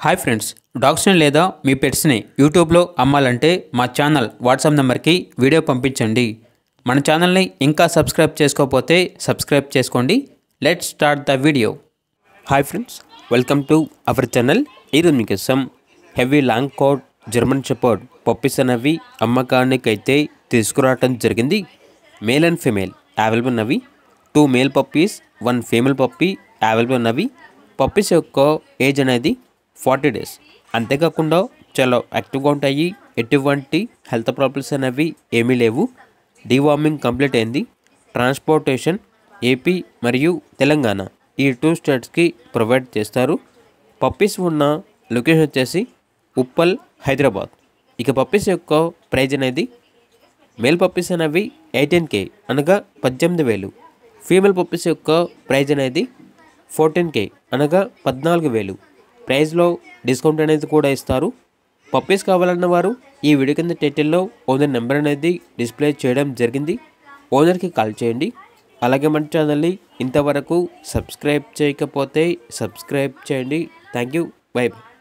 hi friends డాగ్స్ని లేదా మీ పెట్స్ని యూట్యూబ్లో అమ్మాలంటే మా ఛానల్ వాట్సాప్ నెంబర్కి వీడియో పంపించండి మన ఛానల్ని ఇంకా సబ్స్క్రైబ్ చేసుకోకపోతే సబ్స్క్రైబ్ చేసుకోండి let start the video hi friends welcome to our channel ఈరోజు మీకోసం heavy long coat German shepherd puppies అనేవి అమ్మకానికి అయితే తీసుకురావటం జరిగింది మేల్ అండ్ ఫీమేల్ అవైలబుల్ ఉన్నవి two male puppies one female puppy available ఉన్నవి పప్పీస్ యొక్క ఏజ్ అనేది ఫార్టీ డేస్ అంతేకాకుండా చాలా యాక్టివ్గా ఉంటాయి ఎటువంటి హెల్త్ ప్రాబ్లమ్స్ అనేవి ఏమీ లేవు డీవార్మింగ్ కంప్లీట్ అయింది ట్రాన్స్పోర్టేషన్ ఏపీ మరియు తెలంగాణ ఈ టూ స్టేట్స్కి ప్రొవైడ్ చేస్తారు పప్పీస్ ఉన్న లొకేషన్ వచ్చేసి ఉప్పల్ హైదరాబాద్ ఇక పప్పీస్ యొక్క ప్రైజ్ అనేది మేల్ పప్పీస్ అనేవి ఎయిటీన్ కే అనగా పద్దెనిమిది వేలు ఫీమేల్ పప్పీస్ యొక్క ప్రైజ్ అనేది ఫోర్టీన్ కే అనగా పద్నాలుగు వేలు ప్రైజ్లో డిస్కౌంట్ అనేది కూడా ఇస్తారు పప్పీస్ కావాలన్న వారు ఈ వీడియో కింద టైటిల్లో ఓనర్ నెంబర్ అనేది డిస్ప్లే చేయడం జరిగింది ఓనర్కి కాల్ చేయండి అలాగే మన ఛానల్ని ఇంతవరకు సబ్స్క్రైబ్ చేయకపోతే సబ్స్క్రైబ్ చేయండి థ్యాంక్ యూ బై బై